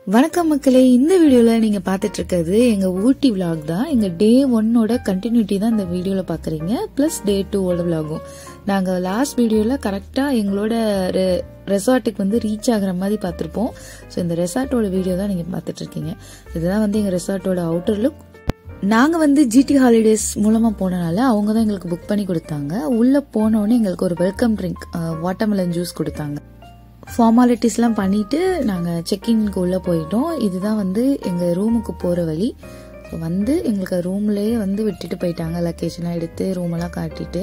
வணக்கம் மக்களே இந்த வீடியோல நீங்க பாத்துட்டு இருக்கிறது எங்க ஊட்டி vlog தான் எங்க டே ஒன்னோட கண்டினியூட்டி தான் இந்த வீடியோல பாக்குறீங்க பிளஸ் டே டூவோட விலாகும் நாங்க லாஸ்ட் வீடியோல கரெக்டா எங்களோட ரெசார்ட்டுக்கு வந்து ரீச் ஆகுற மாதிரி பார்த்திருப்போம் ஸோ இந்த ரெசார்ட்டோட வீடியோ தான் நீங்க பார்த்துட்டு இருக்கீங்க இதுதான் வந்து எங்க ரெசார்ட்டோட அவுட்டர் லுக் நாங்க வந்து ஜிடி ஹாலிடேஸ் மூலமா போனனால அவங்க தான் எங்களுக்கு புக் பண்ணி கொடுத்தாங்க உள்ள போன உடனே எங்களுக்கு ஒரு வெல்கம் ட்ரிங்க் வாட்டர்மெலன் ஜூஸ் கொடுத்தாங்க ஃபார்மாலிட்டிஸ்லாம் பண்ணிட்டு நாங்கள் செக்இன்க்கு உள்ளே போயிட்டோம் இதுதான் வந்து எங்கள் ரூமுக்கு போகிற வழி ஸோ வந்து எங்களுக்கு ரூம்லேயே வந்து விட்டுட்டு போயிட்டாங்க லக்கேஜ்லாம் எடுத்து ரூமெல்லாம் காட்டிட்டு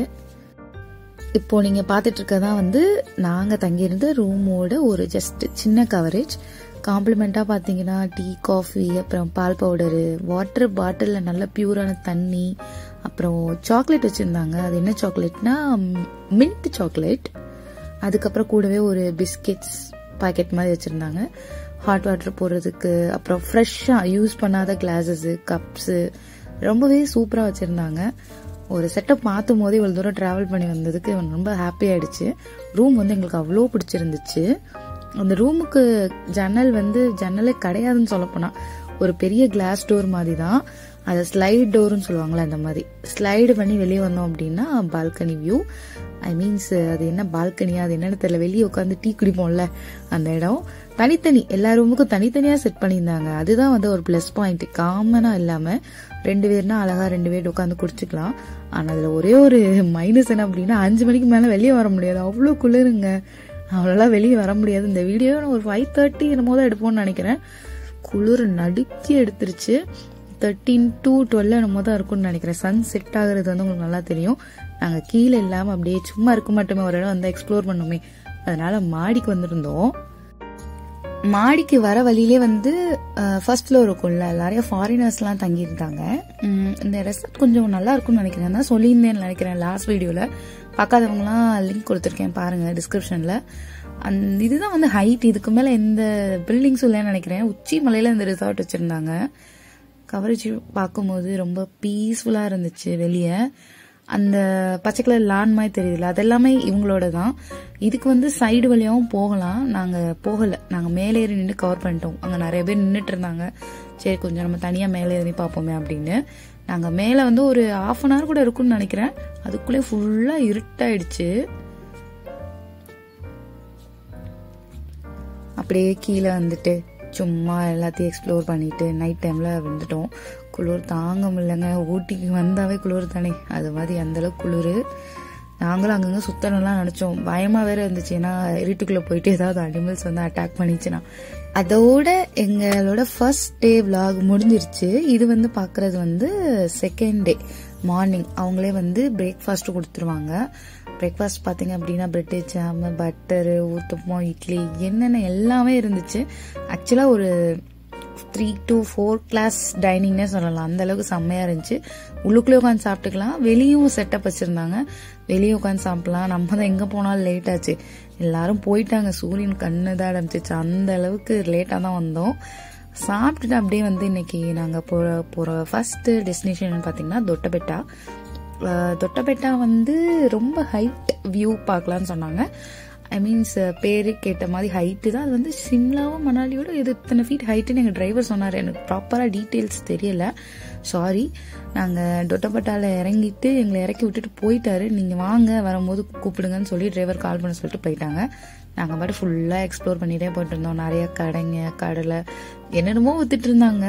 இப்போ நீங்கள் பார்த்துட்டு இருக்கதான் வந்து நாங்கள் தங்கியிருந்த ரூமோட ஒரு ஜஸ்ட் சின்ன கவரேஜ் காம்ப்ளிமெண்ட்டாக பார்த்தீங்கன்னா டீ காஃபி அப்புறம் பால் பவுடரு வாட்டர் பாட்டிலில் நல்ல பியூரான தண்ணி அப்புறம் சாக்லேட் வச்சுருந்தாங்க அது என்ன சாக்லேட்னா மின்ட் சாக்லேட் அதுக்கப்புறம் கூடவே ஒரு பிஸ்கெட்ஸ் பாக்கெட் மாதிரி வச்சுருந்தாங்க ஹாட் வாட்டர் போடுறதுக்கு அப்புறம் ஃப்ரெஷ்ஷாக யூஸ் பண்ணாத கிளாஸஸு கப்ஸு ரொம்பவே சூப்பராக வச்சுருந்தாங்க ஒரு செட்டப் மாற்றும் போது இவ்வளோ தூரம் ட்ராவல் பண்ணி வந்ததுக்கு ரொம்ப ஹாப்பி ஆயிடுச்சு ரூம் வந்து எங்களுக்கு அவ்வளோ பிடிச்சிருந்துச்சு அந்த ரூமுக்கு ஜன்னல் வந்து ஜன்னலே கிடையாதுன்னு சொல்லப்போனால் ஒரு பெரிய கிளாஸ் டோர் மாதிரி தான் அதை ஸ்லைட் டோர்னு சொல்லுவாங்களே அந்த மாதிரி ஸ்லைடு பண்ணி வெளியே வந்தோம் அப்படின்னா பால்கனி வியூ ஐ மீன்ஸ் அது என்ன பால்கனியா அது என்னன்னு தெரியல வெளியே உட்காந்து டீ குடிப்போம்ல அந்த இடம் தனித்தனி எல்லா ரூமுக்கும் தனித்தனியாக செட் பண்ணியிருந்தாங்க அதுதான் வந்து ஒரு ப்ளஸ் பாயிண்ட் காமனாக இல்லாமல் ரெண்டு பேர்னா அழகா ரெண்டு பேர் உட்காந்து குடிச்சிக்கலாம் ஆனால் அதில் ஒரே ஒரு மைனஸ் என்ன அப்படின்னா அஞ்சு மணிக்கு மேலே வெளியே வர முடியாது அவ்வளோ குளிருங்க அவ்வளோலாம் வெளியே வர முடியாது இந்த வீடியோ நான் ஒரு ஃபைவ் தேர்ட்டி என்னமோ தான் எடுப்போம்னு நினைக்கிறேன் குளிர் நடுக்கி எடுத்துருச்சு தேர்ட்டீன் டு டுவெல் என்னமோ தான் இருக்கும்னு நினைக்கிறேன் சன் செட் ஆகுறது வந்து உங்களுக்கு நல்லா தெரியும் நாங்கள் கீழே இல்லாமல் அப்படியே சும்மா இருக்க மாட்டோமே ஒரு இடம் வந்து எக்ஸ்ப்ளோர் பண்ணோமே அதனால மாடிக்கு வந்திருந்தோம் மாடிக்கு வர வழியிலே வந்து ஃபர்ஸ்ட் ஃப்ளோர் இருக்கும்ல நிறைய ஃபாரினர்ஸ்லாம் தங்கியிருந்தாங்க உம், இந்த ரெசார்ட் கொஞ்சம் நல்லா இருக்கும்னு நினைக்கிறேன் தான் சொல்லியிருந்தேன்னு நினைக்கிறேன் லாஸ்ட் வீடியோவில் பார்க்காதவங்களாம் லிங்க் கொடுத்துருக்கேன் பாருங்க டிஸ்கிரிப்ஷனில் அந்த இதுதான் வந்து ஹைட் இதுக்கு மேலே எந்த பில்டிங்ஸும் இல்லைன்னு நினைக்கிறேன் உச்சி மலையில் இந்த ரிசார்ட் வச்சுருந்தாங்க கவரேஜ் பார்க்கும்போது ரொம்ப பீஸ்ஃபுல்லாக இருந்துச்சு வெளியே அந்த பச்சை கலர் லான் மாதிரி தெரியுதுல அதெல்லாமே இவங்களோட தான் இதுக்கு வந்து சைடு வழியாகவும் போகலாம் நாங்கள் போகலை நாங்கள் மேலே ஏறி நின்று கவர் பண்ணிட்டோம் அங்கே நிறைய பேர் நின்றுட்டு இருந்தாங்க சரி கொஞ்சம் நம்ம தனியாக மேலே ஏறி பார்ப்போமே அப்படின்னு நாங்கள் மேலே வந்து ஒரு ஆஃப் அன் ஹவர் கூட இருக்கும்னு நினைக்கிறேன் அதுக்குள்ளே ஃபுல்லாக இருட்டாயிடுச்சு அப்படியே கீழே வந்துட்டு சும்மா எல்லாத்தையும் எக்ஸ்ப்ளோர் பண்ணிட்டு நைட் டைம்ல வந்துட்டோம் குளிர் தாங்க முடியலங்க ஊட்டிக்கு வந்தாவே குளிர் தானே அது மாதிரி அந்த அளவுக்கு குளிர் நாங்களும் அங்கங்க சுத்தணும்லாம் நினைச்சோம் பயமா வேற இருந்துச்சு ஏன்னா இருட்டுக்குள்ள போயிட்டு ஏதாவது அனிமல்ஸ் வந்து அட்டாக் பண்ணிச்சுன்னா அதோட எங்களோட ஃபர்ஸ்ட் டே vlog முடிஞ்சிருச்சு இது வந்து பாக்குறது வந்து செகண்ட் டே மார்னிங் அவங்களே வந்து பிரேக்ஃபாஸ்ட் கொடுத்துருவாங்க பிரேக்ஃபாஸ்ட் பார்த்தீங்க அப்படின்னா bread jam butter uttapam idli என்னென்ன எல்லாமே இருந்துச்சு ஆக்சுவலாக ஒரு த்ரீ டு ஃபோர் கிளாஸ் டைனிங்னே சொல்லலாம் அந்த அளவுக்கு செம்மையா இருந்துச்சு உள்ளுக்குள்ளே உட்காந்து சாப்பிட்டுக்கலாம் வெளியும் செட்டப் வச்சிருந்தாங்க வெளியே உட்காந்து சாப்பிடலாம் நம்ம தான் எங்கே போனாலும் லேட் ஆச்சு எல்லாரும் போயிட்டாங்க சூரியன் கண்ணு தான் ஆரம்பிச்சிச்சு அந்த அளவுக்கு லேட்டாக தான் வந்தோம் சாப்பிட்டுட்டு அப்படியே வந்து இன்னைக்கு நாங்கள் போகிற போகிற ஃபர்ஸ்ட் டெஸ்டினேஷன் பார்த்தீங்கன்னா தொட்டபெட்டா அஹ் தொட்டபெட்டா வந்து ரொம்ப ஹைட் வியூ பார்க்கலான்னு சொன்னாங்க ஐ மீன்ஸ் பேரு கேட்ட மாதிரி ஹைட்டு தான் அது வந்து சிம்லாவும் மணாலியோட இது இத்தனை ஃபீட் ஹைட்டுன்னு எங்கள் டிரைவர் சொன்னார் எனக்கு ப்ராப்பராக டீட்டெயில்ஸ் தெரியல சாரி நாங்கள் தொட்டபெட்டாவில் இறங்கிட்டு எங்களை இறக்கி விட்டுட்டு போயிட்டாரு நீங்கள் வாங்க வரும்போது கூப்பிடுங்கன்னு சொல்லி டிரைவர் கால் பண்ண சொல்லிட்டு போயிட்டாங்க நாங்கள் பாட்டு ஃபுல்லாக எக்ஸ்ப்ளோர் பண்ணிகிட்டே போயிட்டு இருந்தோம் நிறைய கடைங்க கடலை என்னென்னமோ வித்துட்டு இருந்தாங்க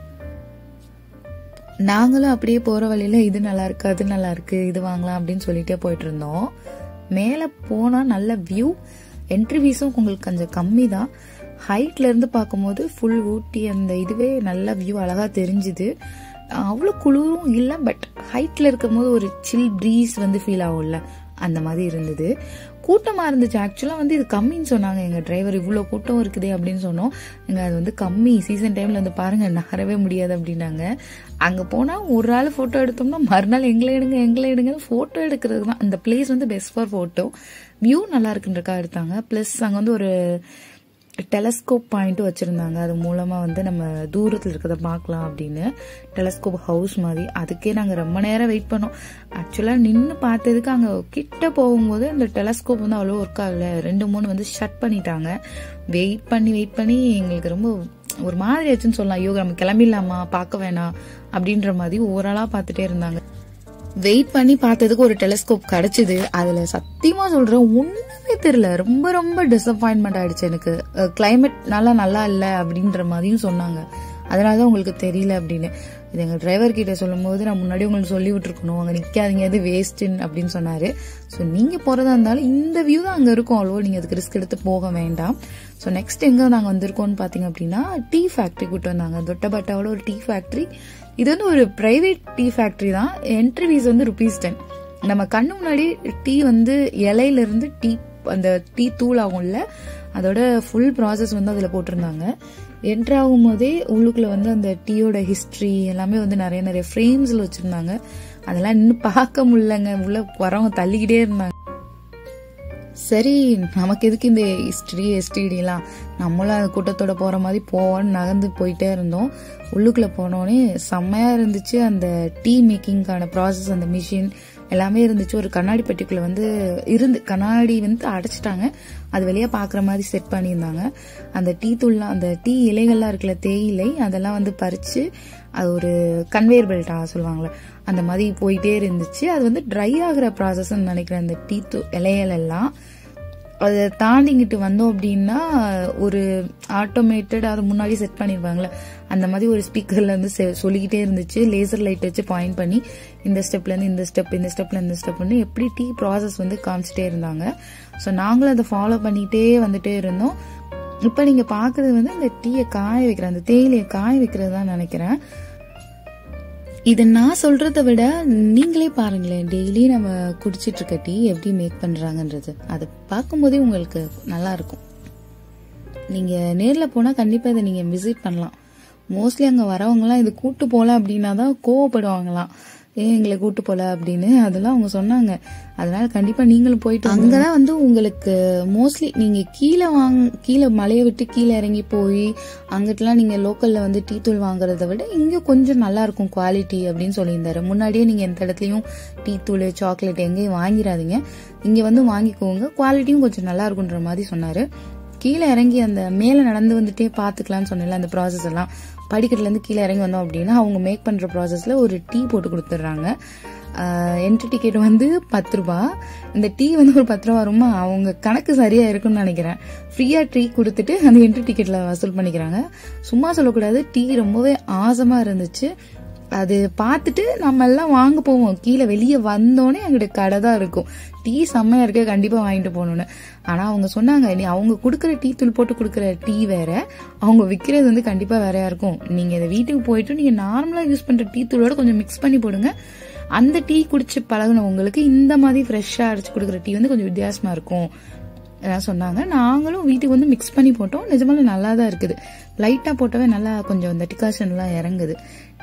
நாங்களும் அப்படியே போற வழியில இது நல்லா இருக்கு அது நல்லா இருக்கு இது வாங்கலாம் அப்படின்னு சொல்லிட்டே போயிட்டு இருந்தோம் மேல போனா நல்ல வியூ என்ட்ரி ஃபீஸும் உங்களுக்கு கொஞ்சம் கம்மி தான் ஹைட்ல இருந்து பார்க்கும்போது ஃபுல் ஊட்டி அந்த இதுவே நல்ல வியூ அழகா தெரிஞ்சுது அவ்வளோ குளிரும் இல்லை பட் ஹைட்ல இருக்கும்போது ஒரு சில் ப்ரீஸ் வந்து ஃபீல் ஆகும்ல அந்த மாதிரி இருந்தது கூட்டமா இருந்துச்சு ஆக்சுவலா வந்து இது கம்மின்னு சொன்னாங்க எங்க டிரைவர் இவ்வளோ கூட்டம் இருக்குதே அப்படின்னு சொன்னோம் எங்க அது வந்து கம்மி சீசன் டைம்ல வந்து பாருங்க நகரவே முடியாது அப்படின்னாங்க அங்க போனா ஒரு ஆள் போட்டோ எடுத்தோம்னா மறுநாள் எங்களை எடுங்க எங்களை எடுங்க போட்டோ எடுக்கிறது தான் அந்த பிளேஸ் வந்து பெஸ்ட் ஃபார் போட்டோ வியூ நல்லா இருக்குன்றக்கா எடுத்தாங்க பிளஸ் அங்க வந்து ஒரு டெலஸ்கோப் பாயிண்ட்டும் வச்சுருந்தாங்க அது மூலமாக வந்து நம்ம தூரத்தில் இருக்கிறத பார்க்கலாம் அப்படின்னு டெலஸ்கோப் ஹவுஸ் மாதிரி அதுக்கே நாங்கள் ரொம்ப நேரம் வெயிட் பண்ணோம் ஆக்சுவலாக நின்று பார்த்ததுக்கு அங்கே கிட்ட போகும்போது அந்த டெலஸ்கோப் வந்து அவ்வளோ ஒர்க் ஆகல ரெண்டு மூணு வந்து ஷட் பண்ணிட்டாங்க வெயிட் பண்ணி வெயிட் பண்ணி எங்களுக்கு ரொம்ப ஒரு மாதிரி ஆச்சுன்னு சொல்லலாம் ஐயோ நம்ம கிளம்பிடலாமா பார்க்க வேணாம் அப்படின்ற மாதிரி ஓவராலா பார்த்துட்டே இருந்தாங்க வெயிட் பண்ணி பார்த்ததுக்கு ஒரு டெலிஸ்கோப் கிடைச்சது அதுல சத்தியமா சொல்றேன் ஒண்ணுமே தெரியல ரொம்ப ரொம்ப டிசப்பாயின்மெண்ட் ஆயிடுச்சு எனக்கு கிளைமேட் நல்லா நல்லா இல்ல அப்படின்ற மாதிரியும் சொன்னாங்க அதனாலதான் உங்களுக்கு தெரியல அப்படின்னு இது எங்க டிரைவர் கிட்ட சொல்லும்போது நான் முன்னாடி உங்களுக்கு சொல்லி விட்டுருக்கணும் அங்க நிக்காதீங்க அது வேஸ்ட்னு அப்படின்னு சொன்னாரு ஸோ நீங்க போறதா இருந்தாலும் இந்த வியூ தான் அங்க இருக்கும் அவ்வளோ நீங்க அதுக்கு ரிஸ்க் எடுத்து போக வேண்டாம் ஸோ நெக்ஸ்ட் எங்க நாங்க வந்திருக்கோம்னு பாத்தீங்க அப்படின்னா டீ ஃபேக்டரி கூட்டு வந்தாங்க தொட்டபட்டாவோட ஒரு டீ ஃபேக்டரி இது வந்து ஒரு பிரைவேட் டீ ஃபேக்டரி தான் என்ட்ரி ஃபீஸ் வந்து ருபீஸ் டென் நம்ம கண்ணு முன்னாடி டீ வந்து இலையில இருந்து டீ அந்த டீ தூள் ஆகும்ல அதோட ஃபுல் ப்ராசஸ் வந்து அதில் போட்டிருந்தாங்க என்ட்ரு ஆகும் போதே உள்ளுக்குள்ள வந்து அந்த டீயோட ஹிஸ்ட்ரி எல்லாமே வந்து நிறைய நிறைய ஃப்ரேம்ஸில் வச்சுருந்தாங்க அதெல்லாம் இன்னும் பார்க்க முடியலங்க உள்ள வரவங்க தள்ளிக்கிட்டே இருந்தாங்க சரி நமக்கு எதுக்கு இந்த ஹிஸ்டரி எஸ்டிடிலாம் நம்மளும் அந்த கூட்டத்தோட போற மாதிரி போவோம்னு நகர்ந்து போயிட்டே இருந்தோம் உள்ளுக்குள்ள போனோடனே செம்மையா இருந்துச்சு அந்த டீ மேக்கிங்கான ப்ராசஸ் அந்த மிஷின் எல்லாமே இருந்துச்சு ஒரு கண்ணாடி பெட்டிக்குள்ள வந்து இருந்து கண்ணாடி வந்து அடைச்சிட்டாங்க அது வெளியே பாக்குற மாதிரி செட் பண்ணியிருந்தாங்க அந்த டீ தூள்லாம் அந்த டீ இலைகள்லாம் இருக்குல்ல தேயிலை அதெல்லாம் வந்து பறிச்சு அது ஒரு கன்வேயர் பெல்ட்டா சொல்லுவாங்கல்ல அந்த மாதிரி போயிட்டே இருந்துச்சு அது வந்து ட்ரை ஆகுற ப்ராசஸ்ன்னு நினைக்கிறேன் அந்த டீ தூ இலைகள் எல்லாம் அதை தாண்டிங்கிட்டு வந்தோம் அப்படின்னா ஒரு ஆட்டோமேட்டட் அதை முன்னாடி செட் பண்ணிருப்பாங்களே அந்த மாதிரி ஒரு ஸ்பீக்கர்ல இருந்து செ- சொல்லிக்கிட்டே இருந்துச்சு லேசர் லைட் வச்சு பாயிண்ட் பண்ணி இந்த ஸ்டெப்ல இருந்து இந்த ஸ்டெப் இந்த ஸ்டெப்ல இந்த ஸ்டெப்னு எப்படி டீ ப்ராசஸ் வந்து காமிச்சிட்டே இருந்தாங்க ஸோ நாங்களும் அதை ஃபாலோ பண்ணிட்டே வந்துட்டே இருந்தோம் இப்போ நீங்க பாக்குறது வந்து அந்த டீயை காய வைக்கிற அந்த தேயிலையை காய வைக்கிறது தான் நினைக்கிறேன் இது நான் சொல்றதை விட நீங்களே பாருங்களேன் டெய்லி நம்ம குடிச்சிட்டு இருக்க டீ எப்படி மேக் பண்றாங்கன்றது அதை பார்க்கும்போதே உங்களுக்கு நல்லா இருக்கும் நீங்க நேர்ல போனா கண்டிப்பா இதை நீங்க விசிட் பண்ணலாம் மோஸ்ட்லி அங்க வரவங்கலாம் இது கூட்டு போல அப்படின்னா தான் கோவப்படுவாங்களாம் ஏன் எங்களை கூட்டு போல அப்படின்னு அதெல்லாம் அவங்க சொன்னாங்க அதனால கண்டிப்பா நீங்களும் போயிட்டு அங்கதான் வந்து உங்களுக்கு மோஸ்ட்லி நீங்க கீழே வாங்க கீழே மலையை விட்டு கீழே இறங்கி போய் அங்கிட்டலாம் நீங்க லோக்கல்ல வந்து டீ தூள் வாங்குறத விட இங்க கொஞ்சம் நல்லா இருக்கும் குவாலிட்டி அப்படின்னு சொல்லியிருந்தாரு முன்னாடியே நீங்க எந்த இடத்துலயும் டீ தூள் சாக்லேட் எங்கேயும் வாங்கிடாதீங்க இங்க வந்து வாங்கிக்கோங்க குவாலிட்டியும் கொஞ்சம் நல்லா இருக்குன்ற மாதிரி சொன்னாரு கீழே இறங்கி அந்த மேலே நடந்து வந்துட்டே பார்த்துக்கலாம்னு சொன்னேன்ல அந்த ப்ராசஸ் எல்லாம் படிக்கட்டுல இருந்து கீழே இறங்கி வந்தோம் அப்படின்னா அவங்க மேக் பண்ற ப்ராசஸ்ல ஒரு டீ போட்டு கொடுத்துட்றாங்க என்ட்ரி டிக்கெட் வந்து பத்து ரூபா இந்த டீ வந்து ஒரு பத்து ரூபா வருமா அவங்க கணக்கு சரியா இருக்கும்னு நினைக்கிறேன் ஃப்ரீயா டீ கொடுத்துட்டு அந்த என்ட்ரி டிக்கெட்ல வசூல் பண்ணிக்கிறாங்க சும்மா சொல்லக்கூடாது டீ ரொம்பவே ஆசமா இருந்துச்சு அது பார்த்துட்டு நம்ம எல்லாம் வாங்க போவோம் கீழே வெளியே வந்தோடனே அங்கிட்ட கடை தான் இருக்கும் டீ செம்மையா இருக்க கண்டிப்பா வாங்கிட்டு போகணும்னு ஆனா அவங்க சொன்னாங்க நீ அவங்க கொடுக்குற டீ தூள் போட்டு கொடுக்குற டீ வேற அவங்க விற்கிறது வந்து கண்டிப்பா வேறையா இருக்கும் நீங்க இதை வீட்டுக்கு போயிட்டு நீங்க நார்மலா யூஸ் பண்ற டீ தூளோட கொஞ்சம் மிக்ஸ் பண்ணி போடுங்க அந்த டீ குடிச்சு பழகுனவங்களுக்கு இந்த மாதிரி ஃப்ரெஷ்ஷா அரைச்சு கொடுக்குற டீ வந்து கொஞ்சம் வித்தியாசமா இருக்கும் அதான் சொன்னாங்க நாங்களும் வீட்டுக்கு வந்து மிக்ஸ் பண்ணி போட்டோம் நிஜமால நல்லா தான் இருக்குது லைட்டா போட்டவே நல்லா கொஞ்சம் இந்த டிகாஷன் எல்லாம் இறங்குது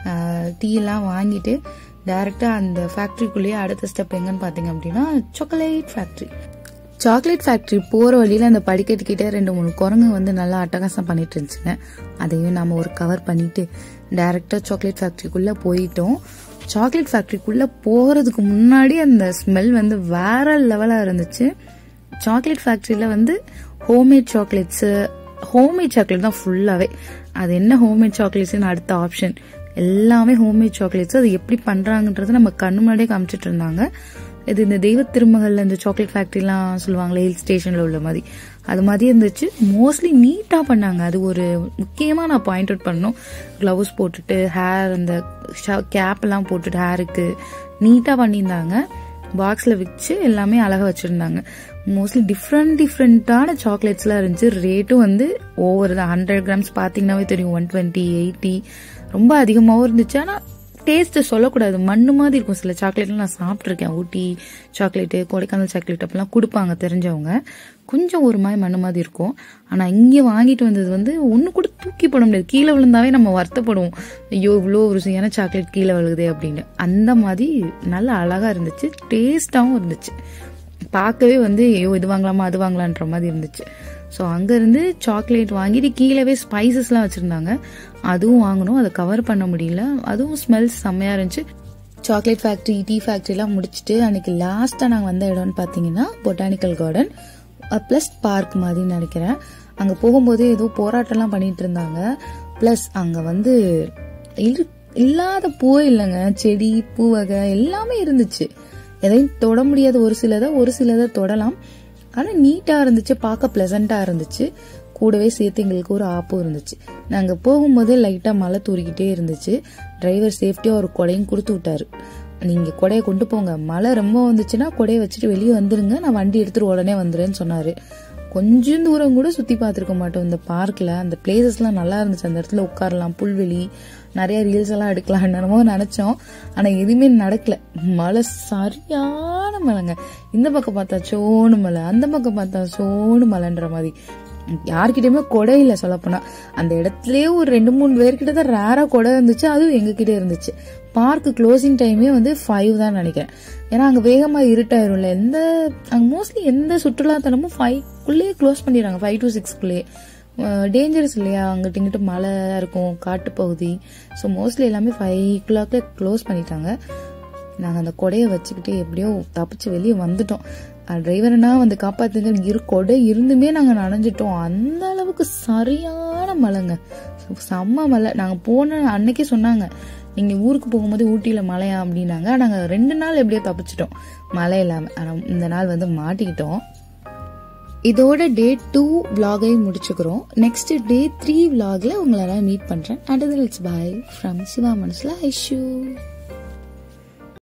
டீ எல்லாம் வாங்கிட்டு டைரக்டா அந்த ஃபேக்டரிக்குள்ளேயே அடுத்த ஸ்டெப் எங்கன்னு பாத்தீங்க அப்படின்னா சாக்லேட் ஃபேக்டரி சாக்லேட் ஃபேக்டரி போற வழியில அந்த படிக்கட்டுக்கிட்டே ரெண்டு மூணு குரங்கு வந்து நல்லா அட்டகாசம் பண்ணிட்டு இருந்துச்சுங்க அதையும் நாம ஒரு கவர் பண்ணிட்டு டைரக்டா சாக்லேட் ஃபேக்டரிக்குள்ள போயிட்டோம் சாக்லேட் ஃபேக்டரிக்குள்ள போறதுக்கு முன்னாடி அந்த ஸ்மெல் வந்து வேற லெவலா இருந்துச்சு சாக்லேட் ஃபேக்டரியில வந்து ஹோம்மேட் சாக்லேட்ஸ் ஹோம்மேட் சாக்லேட் தான் ஃபுல்லாவே அது என்ன ஹோம்மேட் சாக்லேட்ஸ்னு அடுத்த ஆப்ஷன் எல்லாமே ஹோம்மேட் சாக்லேட்ஸ் அது எப்படி பண்றாங்கன்றது நம்ம கண்ணு முன்னாடியே காமிச்சிட்டு இருந்தாங்க இது இந்த தெய்வ திருமகள்ல இந்த சாக்லேட் ஃபேக்டரிலாம் சொல்லுவாங்களே ஹில் ஸ்டேஷன்ல உள்ள மாதிரி அது மாதிரி இருந்துச்சு மோஸ்ட்லி நீட்டா பண்ணாங்க அது ஒரு முக்கியமா நான் பாயிண்ட் அவுட் பண்ணோம் கிளவுஸ் போட்டுட்டு ஹேர் அந்த கேப் எல்லாம் போட்டுட்டு ஹேருக்கு நீட்டா பண்ணியிருந்தாங்க பாக்ஸ்ல வச்சு எல்லாமே அழகா வச்சிருந்தாங்க மோஸ்ட்லி டிஃப்ரெண்ட் டிஃப்ரெண்டான சாக்லேட்ஸ்லாம் இருந்துச்சு ரேட்டும் வந்து ஓவர் தான் ஹண்ட்ரட் கிராம்ஸ் பார்த்தீங்கன்னாவே தெரியும் ஒன் டுவெண்ட்டி எயிட்டி ரொம்ப அதிகமாகவும் இருந்துச்சு ஆனால் டேஸ்ட் சொல்லக்கூடாது மண்ணு மாதிரி இருக்கும் சில சாக்லேட்லாம் நான் சாப்பிட்ருக்கேன் ஊட்டி சாக்லேட்டு கொடைக்கானல் சாக்லேட் அப்படிலாம் கொடுப்பாங்க தெரிஞ்சவங்க கொஞ்சம் ஒரு மாதிரி மண்ணு மாதிரி இருக்கும் ஆனால் இங்கே வாங்கிட்டு வந்தது வந்து ஒன்று கூட தூக்கி போட முடியாது கீழே விழுந்தாவே நம்ம வருத்தப்படுவோம் ஐயோ இவ்வளோ ருசியான சாக்லேட் கீழே விழுகுதே அப்படின்னு அந்த மாதிரி நல்லா அழகாக இருந்துச்சு டேஸ்டாகவும் இருந்துச்சு பார்க்கவே வந்து ஐயோ இது வாங்கலாமா அது வாங்கலான்ற மாதிரி இருந்துச்சு ஸோ அங்கேருந்து சாக்லேட் வாங்கிட்டு கீழவே ஸ்பைசஸ்லாம் வச்சுருந்தாங்க அதுவும் வாங்கணும் அதை கவர் பண்ண முடியல அதுவும் ஸ்மெல்ஸ் செம்மையாக இருந்துச்சு சாக்லேட் ஃபேக்ட்ரி டீ ஃபேக்ட்ரிலாம் முடிச்சுட்டு அன்னைக்கு லாஸ்ட்டாக நாங்கள் வந்த இடம்னு பார்த்தீங்கன்னா பொட்டானிக்கல் கார்டன் ப்ளஸ் பார்க் மாதிரி நினைக்கிறேன் அங்கே போகும்போதே ஏதோ போராட்டம்லாம் பண்ணிட்டு இருந்தாங்க ப்ளஸ் அங்கே வந்து இரு இல்லாத பூவே இல்லைங்க செடி பூ வகை எல்லாமே இருந்துச்சு எதையும் தொட முடியாத ஒரு சிலதை ஒரு சிலதை தொடலாம் ஆனால் நீட்டாக இருந்துச்சு பார்க்க ப்ளசண்ட்டாக இருந்துச்சு கூடவே சேர்த்து எங்களுக்கு ஒரு ஆப்பும் இருந்துச்சு நாங்கள் போகும்போதே லைட்டாக மழை தூரிக்கிட்டே இருந்துச்சு டிரைவர் சேஃப்டியாக ஒரு கொடையும் கொடுத்து விட்டாரு நீங்கள் கொடையை கொண்டு போங்க மழை ரொம்ப வந்துச்சுன்னா கொடையை வச்சுட்டு வெளியே வந்துருங்க நான் வண்டி எடுத்துட்டு உடனே வந்துடுறேன்னு சொன்னார் கொஞ்சம் தூரம் கூட சுற்றி பார்த்துருக்க மாட்டோம் இந்த பார்க்கில் அந்த பிளேசஸ்லாம் நல்லா இருந்துச்சு அந்த இடத்துல உட்காரலாம் புல்வெளி நிறைய ரீல்ஸ் எல்லாம் எடுக்கலாம் என்னமோ நினச்சோம் ஆனால் எதுவுமே நடக்கல மழை சரியான மழைங்க இந்த பக்கம் பார்த்தா சோனு மலை அந்த பக்கம் பார்த்தா சோனு மலைன்ற மாதிரி யார்கிட்டயுமே கொடை இல்லை சொல்லப்போனா அந்த இடத்துலயே ஒரு ரெண்டு மூணு பேர்கிட்ட தான் ரேரா கொடை இருந்துச்சு அதுவும் எங்ககிட்ட இருந்துச்சு பார்க் க்ளோசிங் டைமே வந்து ஃபைவ் தான் நினைக்கிறேன் ஏன்னா அங்க வேகமா இருட்டாயிரும்ல எந்த அங்க மோஸ்ட்லி எந்த சுற்றுலாத்தலமும் ஃபைவ்க்குள்ளேயே க்ளோஸ் பண்ணிடுறாங்க ஃபைவ் டு சிக்ஸ்க்குள்ளேயே டேஞ்சரஸ் இல்லையா அங்கிட்ட இங்கிட்ட மழை இருக்கும் காட்டுப்பகுதி ஸோ மோஸ்ட்லி எல்லாமே ஃபைவ் கிளாக்ல க்ளோஸ் பண்ணிட்டாங்க நாங்கள் அந்த கொடையை வச்சுக்கிட்டு எப்படியோ தப்பிச்சு வெளியே வந்துட்டோம் டிரைவர்னா வந்து காப்பாத்துங்க இரு கொடை இருந்துமே நாங்கள் நனைஞ்சிட்டோம் அந்த அளவுக்கு சரியான மழைங்க செம்ம மழை நாங்கள் போன அன்னைக்கே சொன்னாங்க நீங்கள் ஊருக்கு போகும்போது ஊட்டியில் மழையா அப்படின்னாங்க நாங்கள் ரெண்டு நாள் எப்படியோ தப்பிச்சிட்டோம் மழை இல்லாமல் ஆனால் இந்த நாள் வந்து மாட்டிக்கிட்டோம் இதோட டே டூ விலாகை முடிச்சுக்கிறோம் நெக்ஸ்ட் டே த்ரீ விலாகில் உங்களெல்லாம் மீட் பண்ணுறேன் and it's bye from Siva மனசில் ஐஷூ